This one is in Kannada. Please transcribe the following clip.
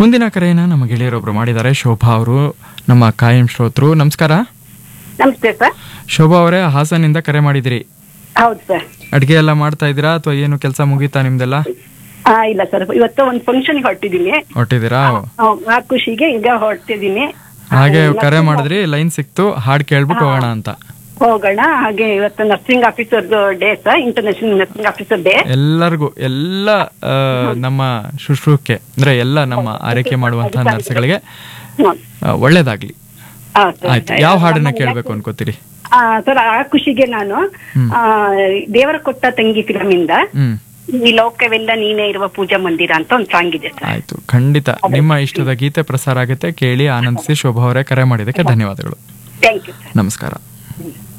ಮುಂದಿನ ಕರೆಯನ್ನ ನಮ್ಮ ಗೆಳೆಯರೊಬ್ರು ಮಾಡಿದ್ದಾರೆ ಶೋಭಾ ಅವರು ನಮ್ಮ ಕಾಯಂ ಶ್ರೋತೃ ನಮಸ್ಕಾರ ನಮಸ್ತೆ ಸರ್ ಶೋಭಾ ಅವರೇ ಹಾಸನಿಂದ ಕರೆ ಮಾಡಿದಿರಿ ಹೌದು ಸರ್ ಅಡ್ಗೆ ಎಲ್ಲ ಮಾಡ್ತಾ ಇದ್ದೀರಾ ಅಥವಾ ಏನು ಕೆಲಸ ಮುಗೀತಾ ನಿಮ್ದೆಲ್ಲ ಆ ಇಲ್ಲ ಸರ್ ಇವತ್ತು ಒಂದು ಫಂಕ್ಷನ್ ಹೊರಟಿದ್ದೀನಿ ಹೊಟ್ಟಿದ್ದೀರಾ ಆ ಖುಷಿಗೆ ಈಗ ಹೊರಟಿದ್ದೀನಿ ಹಾಗೆ ಕರೆ ಮಾಡಿದ್ರಿ ಲೈನ್ ಸಿಕ್ತು ಹಾಡ್ ಕೇಳ್ಬಿಟ್ಟು ಹೋಗೋಣ ಅಂತ ಹೋಗೋಣ ಹಾಗೆ ಇವತ್ತು nursing officer day sir international nursing officer day ಎಲ್ಲರಿಗೂ ಎಲ್ಲ ಆ, ನಮ್ಮ ಶುಶ್ರೂಷೆ ಅಂದ್ರೆ ಎಲ್ಲ ನಮ್ಮ ಆರೈಕೆ ಮಾಡುವಂತಹ ನರ್ಸ್ಗಳಿಗೆ ಆ, ಒಳ್ಳೇದಾಗ್ಲಿ ಆಯ್ತು ಯಾವ ಹಾಡನ್ನ ಕೇಳ್ಬೇಕು ಅನ್ಕೋತೀರಿ ಸರ್ ಆ ಖುಷಿಗೆ ನಾನು ಆ, ದೇವರ ಕೊಟ್ಟ ತಂಗಿ ಫಿಲಮ್ ಇಂದ ಹ್ಮ್ ಈ ಲೋಕವೆಲ್ಲ ನೀನೇ ಇರುವ ಪೂಜಾ ಮಂದಿರ ಅಂತ ಒಂದು ಸಾಂಗ್ ಇದೆ ಸರ್ ಆಯ್ತು ಖಂಡಿತ ನಿಮ್ಮ ಇಷ್ಟದ ಗೀತೆ ಪ್ರಸಾರ ಆಗುತ್ತೆ ಕೇಳಿ ಆನಂದಿಸಿ ಶೋಭಾ ಅವರೇ ಕರೆ ಮಾಡಿದ್ದಕ್ಕೆ ಧನ್ಯವಾದಗಳು ಥ್ಯಾಂಕ್ ಯು ಸರ್ ನಮಸ್ಕಾರ